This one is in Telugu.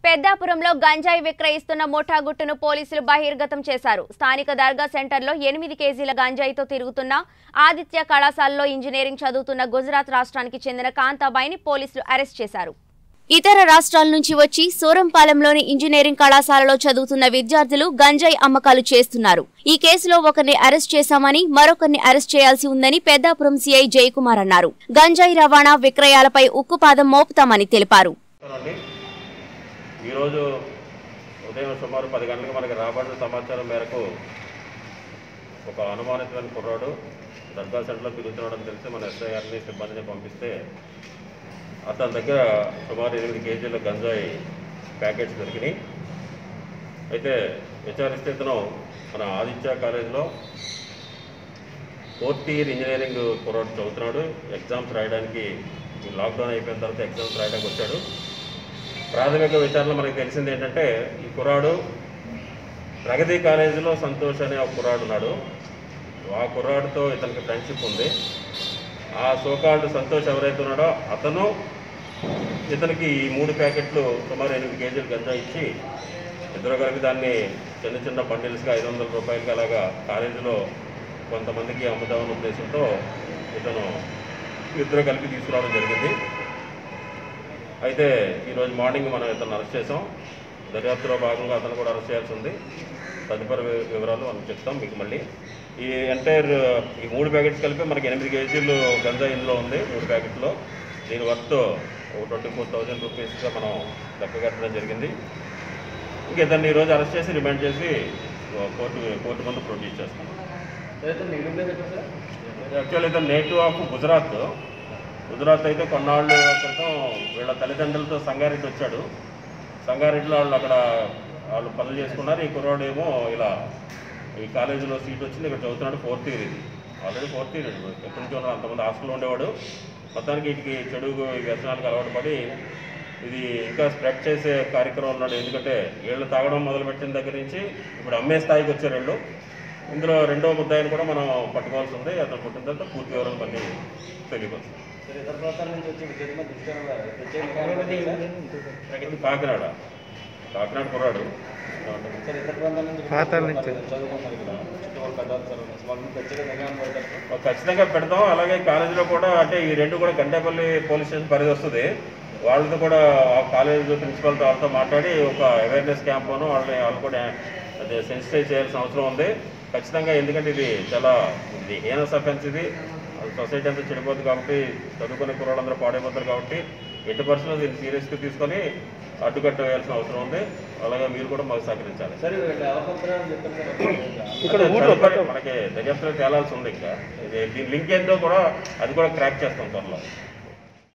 పెద్దాపురంలో గంజాయి విక్రయిస్తున్న ముఠా గుట్టును పోలీసులు బహిర్గతం చేశారు స్థానిక దర్గా సెంటర్లో ఎనిమిది కేజీల గంజాయితో తిరుగుతున్న ఆదిత్య కళాశాలలో ఇంజనీరింగ్ చదువుతున్న గుజరాత్ రాష్ట్రానికి చెందిన కాంతాబాయిని పోలీసులు అరెస్ట్ చేశారు ఇతర రాష్ట్రాల నుంచి వచ్చి సూరంపాలెంలోని ఇంజనీరింగ్ కళాశాలలో చదువుతున్న విద్యార్థులు గంజాయి అమ్మకాలు చేస్తున్నారు ఈ కేసులో ఒకరిని అరెస్ట్ చేశామని మరొకరిని అరెస్ట్ చేయాల్సి ఉందని పెద్దాపురం సీఐ జయకుమార్ అన్నారు గంజాయి రవాణా విక్రయాలపై ఉక్కుపాదం మోపుతామని తెలిపారు అండి ఈరోజు ఉదయం సుమారు పది గంటలకు మనకి రాబడిన సమాచారం మేరకు ఒక అనుమానితమైన కుర్రాడు దర్గా సెంటర్లో తిరుగుతున్నాడని తెలిసి మన ఎస్ఐ గారిని సిబ్బందిని పంపిస్తే అతని దగ్గర సుమారు ఎనిమిది కేజీల గంజాయి ప్యాకెట్స్ దొరికినాయి అయితే విచారిస్తే ఇతను మన ఆదిత్య కాలేజీలో ఫోర్త్ ఇయర్ ఇంజనీరింగ్ కుర్రాడు చదువుతున్నాడు ఎగ్జామ్స్ రాయడానికి ఈ లాక్డౌన్ అయిపోయిన తర్వాత ఎగ్జామ్స్ రాయడానికి వచ్చాడు ప్రాథమిక విచారణ మనకు తెలిసింది ఏంటంటే ఈ కుర్రాడు ప్రగతి కాలేజీలో సంతోష్ అనే ఒక కుర్రాడు ఉన్నాడు ఆ కుర్రాడితో ఇతనికి ఫ్రెండ్షిప్ ఉంది ఆ సోకాల్డ్ సంతోష్ ఎవరైతే ఉన్నాడో అతను ఇతనికి ఈ మూడు ప్యాకెట్లు సుమారు ఎనిమిది కేజీలు గంజా ఇచ్చి ఇద్దరు కలిపి దాన్ని చిన్న చిన్న బండిల్స్గా ఐదు వందల రూపాయలకి అలాగా కాలేజీలో కొంతమందికి అమ్ముదామన్న ఉద్దేశంతో ఇతను ఇద్దరు కలిపి తీసుకురావడం జరిగింది అయితే ఈరోజు మార్నింగ్ మనం ఇతను అరెస్ట్ చేసాం దర్యాప్తులో భాగంగా అతను కూడా అరెస్ట్ చేయాల్సి ఉంది తదుపరి వి- వివరాలు మనం చెప్తాం మీకు మళ్ళీ ఈ ఎంటైర్ ఈ మూడు ప్యాకెట్స్ కలిపి మనకి ఎనిమిది కేజీలు గంజా ఇందులో ఉంది మూడు ప్యాకెట్లో దీని వర్త్ ఒక ట్వంటీ ఫోర్ థౌజండ్ రూపీస్గా మనం లెక్క కట్టడం జరిగింది ఇంక ఇతన్ని ఈరోజు అరెస్ట్ చేసి రిమాండ్ చేసి కోర్టు కోర్టు ముందు ప్రొడ్యూస్ చేస్తాం యాక్చువల్ ఇతను నేటివ్ ఆఫ్ గుజరాత్ గుజరాత్ అయితే కొన్నాళ్ళు క్రితం వీళ్ళ తల్లిదండ్రులతో సంగారెడ్డి వచ్చాడు సంగారెడ్డిలో వాళ్ళు అక్కడ వాళ్ళు పనులు చేసుకున్నారు ఈ కుర్రాడు ఏమో ఇలా ఈ కాలేజీలో సీట్ వచ్చింది ఇక్కడ చదువుతున్నాడు ఫోర్త్ ఇయర్ ఇది ఆల్రెడీ ఫోర్త్ ఇయర్ ఎప్పటి నుంచో ఉన్నాడు అంతమంది హాస్టల్లో ఉండేవాడు మొత్తానికి వీటికి చెడు ఈ వ్యసనాలకు అలవాటు పడి ఇది ఇంకా స్ప్రెడ్ చేసే కార్యక్రమం ఉన్నాడు ఎందుకంటే వీళ్ళు తాగడం మొదలుపెట్టిన దగ్గర నుంచి ఇప్పుడు అమ్మే స్థాయికి వచ్చారు వీళ్ళు ఇందులో రెండో ముద్దాయిని కూడా మనం పట్టుకోవాల్సి ఉంది అతను పుట్టిన తర్వాత పూర్తి వివరాలు మళ్ళీ తెలియకొస్తుంది సరే ఇతర ప్రాంతాల నుంచి వచ్చి విద్యార్థి మీద దృష్టి ప్రత్యేక ఇది కాకినాడ కాకినాడ కుర్రాడు సరే ఇతర ప్రాంతాల నుంచి పాతాల నుంచి. చదువుకున్నారు ఇక్కడ చుట్టుపక్కల పెద్దవాళ్ళు సార్ వాళ్ళ మీద ప్రత్యేక నిఘా పడతారు ఖచ్చితంగా పెడతాం అలాగే కాలేజీలో కూడా అంటే ఈ రెండు కూడా గంటేపల్లి పోలీస్ స్టేషన్ పరిధి వస్తుంది వాళ్ళతో కూడా ఆ కాలేజ్ ప్రిన్సిపల్తో వాళ్ళతో మాట్లాడి ఒక అవేర్నెస్ క్యాంపును వాళ్ళని వాళ్ళు కూడా అదే సెన్సిటైజ్ చేయాల్సిన అవసరం ఉంది ఖచ్చితంగా ఎందుకంటే ఇది చాలా ఇది హీనస్ అఫెన్స్ ఇది సొసైటీ అంతా చెడిపోతుంది కాబట్టి చదువుకునే కుర్రాళ్ళందరూ పాడైపోతారు కాబట్టి ఎట్టి పరిస్థితుల్లో దీన్ని సీరియస్గా తీసుకొని అడ్డుకట్ట వేయాల్సిన అవసరం ఉంది అలాగే మీరు కూడా మాకు సహకరించాలి సరే వీళ్ళు ఎవరు పంపుతారని చెప్పారు సార్ ఇక్కడ అంటే ఊర్లో తదుపరి మనకి దర్యాప్తులో తేలాల్సి ఉంది ఇంకా ఇది దీని లింక్ ఏంటో కూడా అది కూడా క్రాక్ చేస్తాం త్వరలో